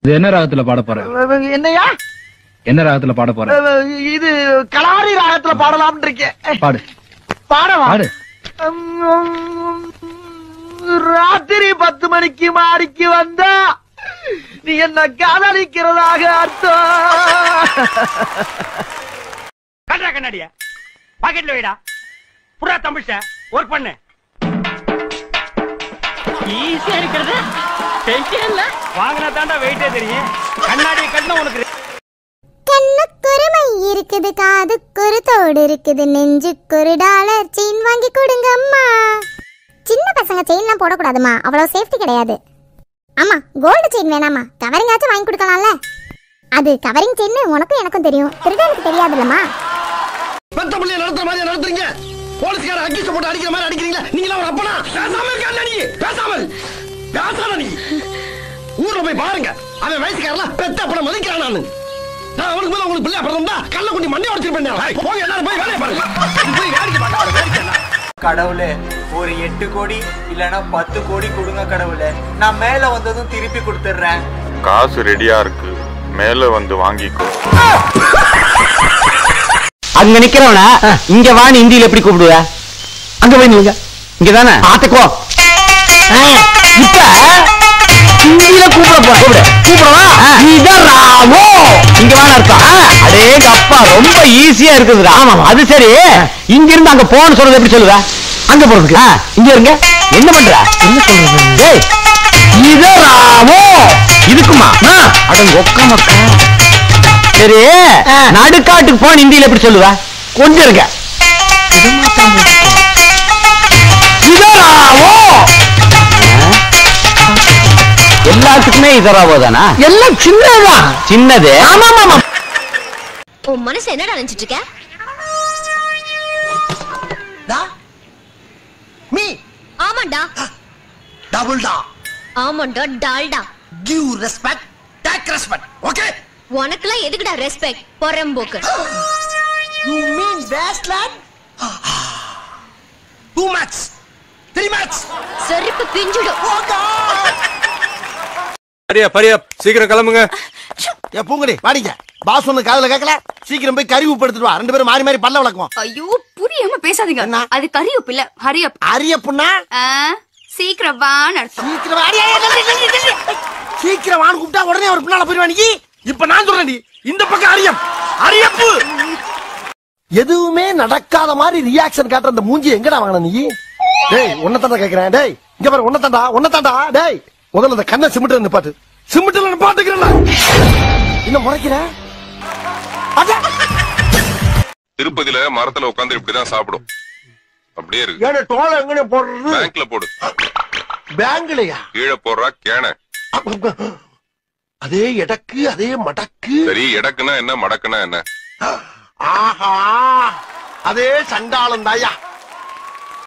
இது என்ன ராகத்துல பாட போற என்னையா என்ன ராகத்துல பாட போற இது கலாரி ராகத்துல பாடலாம்னு இருக்கேன் பாடு பாடவா பாடு உம், ராத்திரி பத்து மணிக்கு மாடிக்கு வந்தா நீ என்ன காதலிக்கிறதாக அர்த்தம் கட்டுறா கண்ணாடிய பாக்கெட்ல வைடா புறா தம்பிச்ச ஒர்க் பண்ணு ஈஸியா இருக்கிறது டென்ஷன் இல்ல வாங்கினா தாண்டா வெயிட்டே தெரியும் கண்ணாடியை கட்டினா உனக்கு கண்ணுக்குருமை இருக்குது காதுக்குரு தோடு இருக்குது நெஞ்சுக்குரு டாலர் செயின் வாங்கி கொடுங்க அம்மா சின்ன பசங்க செயின்லாம் போடக்கூடாதுமா அவ்வளோ சேஃப்டி கிடையாது ஆமா கோல்டு செயின் வேணாமா கவரிங்காச்சும் வாங்கி கொடுக்கலாம்ல அது கவரிங் செயின் உனக்கும் எனக்கும் தெரியும் திருடனுக்கு தெரியாதுல்லம்மா பெத்த பிள்ளைய நடத்துற மாதிரி நடத்துறீங்க போலீஸ்கார அக்கிஷ போட்டு அடிக்கிற மாதிரி அடிக்கிறீங்க நீங்களா ஒரு அப்பனா பேசாம இருக்க நீ பேசாமல் பேசாத நீ ஊர்ல போய் பாருங்க அவன் வயசுக்காரலாம் பெத்த அப்பனை மதிக்கிறான் நானு நான் அவனுக்கு மேல உங்களுக்கு பிள்ளை பிறந்தா கல்ல குண்டி மண்ணை உடச்சிருப்பேன் போங்க எல்லாரும் போய் வேலையை பாருங்க போய் வேடிக்கை பார்க்க வேடிக்கை என்ன? கடவுளே ஒரு எட்டு கோடி இல்லனா பத்து கோடி கொடுங்க கடவுளே நான் மேல வந்ததும் திருப்பி கொடுத்துட்றேன் காசு ரெடியா இருக்கு மேல வந்து வாங்கிக்கோ அங்க நிக்கிறவன இங்க வான்னு இந்தியில எப்படி கூப்பிடுவ அங்க போய் நில்லுங்க இங்க தானே பாத்துக்கோ இப்ப ஹிந்தியில கூப்பிட போற கூப்பிடு கூப்பிடவா இதான் ராமோ இங்க வான அர்த்தம் அடேங்க அப்பா ரொம்ப ஈஸியா இருக்குதுடா ஆமா அது சரி இங்க இருந்து அங்க போன்னு சொல்றது எப்படி சொல்லுவ அங்க போறதுக்கு இங்க இருங்க என்ன பண்ற என்ன சொல்றது டேய் இது ராமோ இதுக்குமா அடங்க ஒக்க மக்கா சரி நடுக்காட்டுக்கு போன இந்தியில எப்படி சொல்லுவ கொஞ்சம் இருக்க இதராவோ எல்லாத்துக்குமே இதராவோ தானா எல்லாம் சின்னதுதான் சின்னது ஆமா ஆமா உன் மனசு என்னடா நினைச்சிட்டு இருக்க டா மீ ஆமாண்டா டபுள் டா ஆமாண்டா Dalda give respect take respect okay உனக்கெல்லாம் எதுக்குடா ரெஸ்பெக்ட் பொறம்போக்கு you mean wasteland two match three match செருப்பு பிஞ்சிடும் பரியா பரியா சீக்கிரம் கிளம்புங்க ஏ பூங்கடி வாடிங்க பாஸ் ஒண்ணு காதுல கேட்கல சீக்கிரம் போய் கறி உப்பு எடுத்துட்டு வா ரெண்டு பேரும் மாறி மாறி பல்ல விளக்குவோம் ஐயோ புரியாம பேசாதீங்க என்ன? அது கரியப்பு இல்ல ஹரியப் அரியப்புண்ணா சீக்கிரம் வான்னு அர்த்தம் சீக்கிரம் வாடி, ஏய், தள்ளி, தள்ளி, தள்ளி. சீக்கிரம் வான்னு கூப்பிட்டா உடனே அவர் பின்னால போயிருவா நீ இப்ப நான் சொல்றேன் இந்த பக்கம் அரியம் அரியப்பு எதுவுமே நடக்காத மாதிரி ரியாக்ஷன் காட்டுற அந்த மூஞ்சி எங்கடா வாங்கின நீ டேய் உன்னை தாண்டா கேக்குறேன் டேய் இங்க பாரு உன்னை தாண்டா உன்னை தாண்டா டேய் முதல்ல அந்த கண்ணை சிமிட்டு நிப்பாட்டு சிமிட்டுல நிப்பாட்டுக்கிறேன் இன்னும் முறைக்கிற அட திருப்பதியில மரத்துல உட்காந்து இப்படிதான் சாப்பிடும் அப்படியே இருக்கு ஏன்னா தோலை எங்கனே போடுறது பேங்க்ல போடு பேங்க்லயா கீழே போடுறா கேன அதே எடக்கு அதே மடக்கு சரி எடக்குனா என்ன மடக்குனா என்ன ஆஹா அதே சண்டாளம் தாயா